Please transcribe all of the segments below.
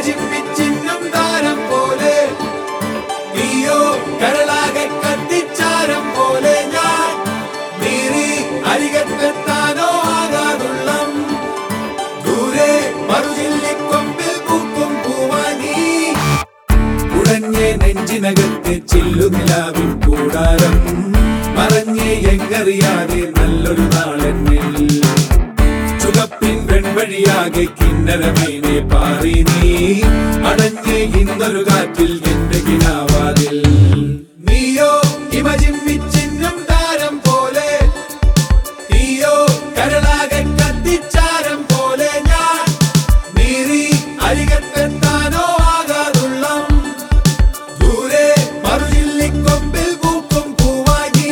ചിമ്മിച്ചിന്നും താരം പോലെ നീയോ കരളാകെ കത്തിച്ചാരം പോലെ ഞാൻ നീറി അരികത്തെത്താനോ ആകാതുള്ളം ദൂരെ മറുചില്ലിക്കൊമ്പിൽ പൂക്കും പൂവാനീ ഉടഞ്ഞേ നെഞ്ചിനകത്തെ ചില്ലുനിലാവിൻ കൂടാരം മറഞ്ഞേ എങ്ങറിയാതെ നല്ലൊരു നാളെന്നിൽ ചുകപ്പിൻ വെൺവഴിയാകെ കിന്നരമേനെ പാറി നീ അടഞ്ഞേ ഇന്നൊരു കാറ്റിൽ എന്റെ കിനാവാതിൽ നീയോ ഇമജിമ്മിച്ചിന്നും താരം പോലെ നീയോ കരളാകെ കത്തിച്ചാരം പോലെ ഞാൻ നീറി അരികത്തെത്താനോ ആകാതുള്ളം ദൂരെ മറുചില്ലിക്കൊമ്പിൽ പൂക്കും പൂവായി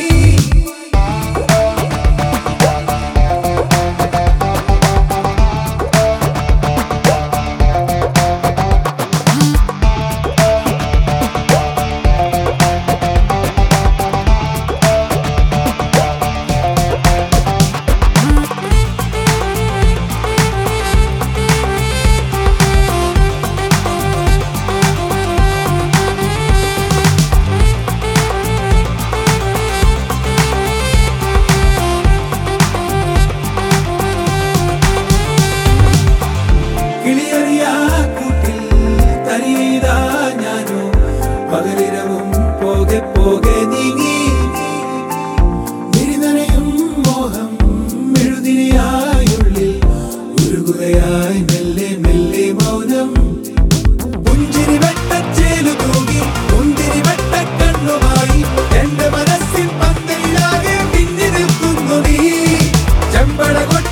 കിളിയറിയാ കൂട്ടിൽ തനിയതാ ഞാനോ പകലിരവും പോകെ പോകെ നീങ്ങി നിരിനനയും മോഹം എഴുതിരിയായുള്ളിൽ ഉരുകുകയായി മെല്ലെ മെല്ലെ മൗനം പുഞ്ചിരി വെട്ടച്ചേലു തൂകി മുന്തിരി വെട്ടക്കണ്ണുമായി എന്റെ മനസ്സിൻ പന്തലിലാകെ പിന്നി നിൽക്കുന്നു നീ ചെമ്പട കൊട്ട